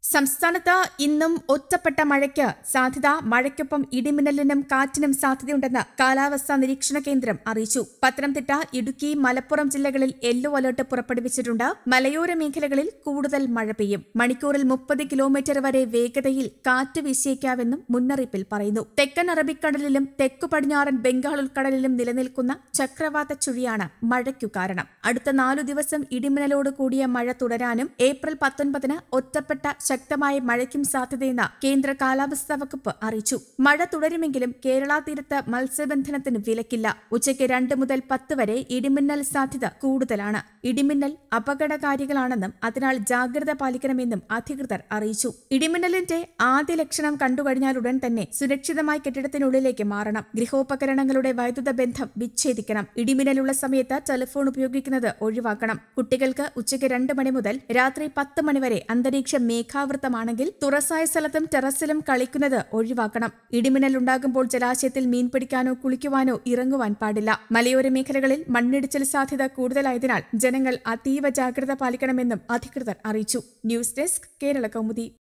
സംസ്ഥാനത്ത് ഇന്നും ഒറ്റപ്പെട്ട മഴയ്ക്ക് സാധ്യത മഴയ്ക്കൊപ്പം ഇടിമിന്നലിനും കാറ്റിനും സാധ്യതയുണ്ടെന്ന് കാലാവസ്ഥാ നിരീക്ഷണ കേന്ദ്രം അറിയിച്ചു പത്തനംതിട്ട ഇടുക്കി മലപ്പുറം ജില്ലകളിൽ യെല്ലോ അലർട്ട് പുറപ്പെടുവിച്ചിട്ടുണ്ട് മലയോര മേഖലകളിൽ കൂടുതൽ മഴ പെയ്യും മണിക്കൂറിൽ മുപ്പത് കിലോമീറ്റർ വരെ വേഗതയിൽ കാറ്റ് വീശിയേക്കാവെന്നും മുന്നറിയിപ്പിൽ പറയുന്നു തെക്കൻ അറബിക്കടലിലും തെക്കു പടിഞ്ഞാറൻ ബംഗാൾ ഉൾക്കടലിലും നിലനിൽക്കുന്ന ചക്രവാത ചുഴിയാണ് മഴയ്ക്കു കാരണം അടുത്ത നാലു ദിവസം ഇടിമിന്നലോട് കൂടിയ മഴ തുടരാനും ഏപ്രിൽ പത്തൊൻപതിന് ഒറ്റപ്പെട്ട ശക്തമായ മഴയ്ക്കും സാധ്യതയെന്ന് കേന്ദ്ര കാലാവസ്ഥാ വകുപ്പ് അറിയിച്ചു മഴ തുടരുമെങ്കിലും കേരള തീരത്ത് മത്സ്യബന്ധനത്തിന് വിലക്കില്ല ഉച്ചയ്ക്ക് രണ്ട് മുതൽ പത്ത് വരെ ഇടിമിന്നൽ സാധ്യത കൂടുതലാണ് ഇടിമിന്നൽ അപകടകാരികളാണെന്നും അതിനാൽ ജാഗ്രത പാലിക്കണമെന്നും അധികൃതർ അറിയിച്ചു ഇടിമിന്നലിന്റെ ആദ്യ ലക്ഷണം കണ്ടുകഴിഞ്ഞാലുടൻ തന്നെ സുരക്ഷിതമായ കെട്ടിടത്തിനുള്ളിലേക്ക് മാറണം ഗൃഹോപകരണങ്ങളുടെ വൈദ്യുത ബന്ധം വിച്ഛേദിക്കണം ഇടിമിന്നലുള്ള സമയത്ത് ടെലിഫോൺ ഉപയോഗിക്കുന്നത് ഒഴിവാക്കണം കുട്ടികൾക്ക് ഉച്ചയ്ക്ക് രണ്ട് മണി മുതൽ രാത്രി പത്ത് മണി വരെ അന്തരീക്ഷം മേഘാവൃതമാണെങ്കിൽ തുറസായ സ്ഥലത്തും ടെറസിലും കളിക്കുന്നത് ഒഴിവാക്കണം ഇടിമിന്നൽ ഉണ്ടാകുമ്പോൾ ജലാശയത്തിൽ മീൻ പിടിക്കാനോ കുളിക്കുവാനോ ഇറങ്ങുവാൻ പാടില്ല മലയോര മേഖലകളിൽ മണ്ണിടിച്ചിൽ സാധ്യത കൂടുതലായതിനാൽ ജനങ്ങൾ അതീവ ജാഗ്രത പാലിക്കണമെന്നും അധികൃതർ അറിയിച്ചു ന്യൂസ് ഡെസ്ക് കേരള കൗമുദി